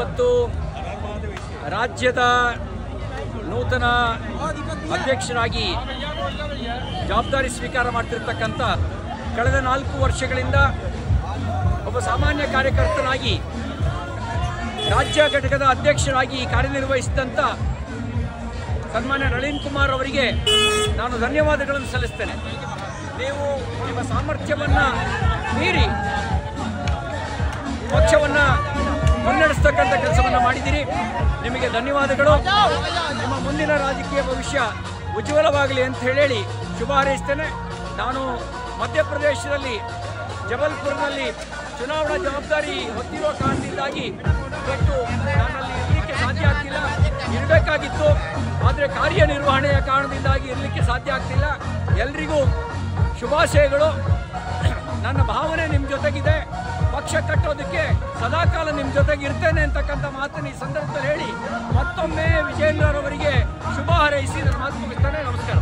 ಇವತ್ತು ರಾಜ್ಯದ ನೂತನ ಅಧ್ಯಕ್ಷರಾಗಿ ಜವಾಬ್ದಾರಿ ಸ್ವೀಕಾರ ಮಾಡ್ತಿರ್ತಕ್ಕಂಥ ಕಳೆದ ನಾಲ್ಕು ವರ್ಷಗಳಿಂದ ಒಬ್ಬ ಸಾಮಾನ್ಯ ಕಾರ್ಯಕರ್ತನಾಗಿ ರಾಜ್ಯ ಘಟಕದ ಅಧ್ಯಕ್ಷರಾಗಿ ಕಾರ್ಯನಿರ್ವಹಿಸಿದಂಥ ಸನ್ಮಾನ್ಯ ನಳಿನ್ ಕುಮಾರ್ ಅವರಿಗೆ ನಾನು ಧನ್ಯವಾದಗಳನ್ನು ಸಲ್ಲಿಸ್ತೇನೆ ನೀವು ನಿಮ್ಮ ಸಾಮರ್ಥ್ಯವನ್ನು ಮೀರಿ ಪಕ್ಷವನ್ನು ಮುನ್ನಡೆಸ್ತಕ್ಕಂಥ ಕೆಲಸವನ್ನು ಮಾಡಿದ್ದೀರಿ ನಿಮಗೆ ಧನ್ಯವಾದಗಳು ನಿಮ್ಮ ಮುಂದಿನ ರಾಜಕೀಯ ಭವಿಷ್ಯ ಉಜ್ವಲವಾಗಲಿ ಅಂತ ಹೇಳಿ ಶುಭ ಹಾರೈಸ್ತೇನೆ ನಾನು ಮಧ್ಯಪ್ರದೇಶದಲ್ಲಿ ಜಬಲ್ಪುರ್ನಲ್ಲಿ ಚುನಾವಣಾ ಜವಾಬ್ದಾರಿ ಹೊತ್ತಿರುವ ಕಾರಣದಿಂದಾಗಿ ಇವತ್ತು ನಾನಲ್ಲಿ ಇರಲಿಕ್ಕೆ ಸಾಧ್ಯ ಆಗ್ತಿಲ್ಲ ಇರಬೇಕಾಗಿತ್ತು ಆದರೆ ಕಾರ್ಯನಿರ್ವಹಣೆಯ ಕಾರಣದಿಂದಾಗಿ ಇರಲಿಕ್ಕೆ ಸಾಧ್ಯ ಆಗ್ತಿಲ್ಲ ಎಲ್ರಿಗೂ ಶುಭಾಶಯಗಳು ನನ್ನ ಭಾವನೆ ನಿಮ್ಮ ಜೊತೆಗಿದೆ ಪಕ್ಷ ಕಟ್ಟೋದಕ್ಕೆ ಸದಾಕಾಲ ನಿಮ್ಮ ಜೊತೆಗೆ ಇರ್ತೇನೆ ಅಂತಕ್ಕಂಥ ಮಾತನ್ನು ಈ ಸಂದರ್ಭದಲ್ಲಿ ಹೇಳಿ ಮತ್ತೊಮ್ಮೆ ವಿಜೇಂದ್ರರವರಿಗೆ ಶುಭ ಹಾರೈಸಿ ನನ್ನ ಮಾತು ಮುಗಿಸ್ತೇನೆ ನಮಸ್ಕಾರ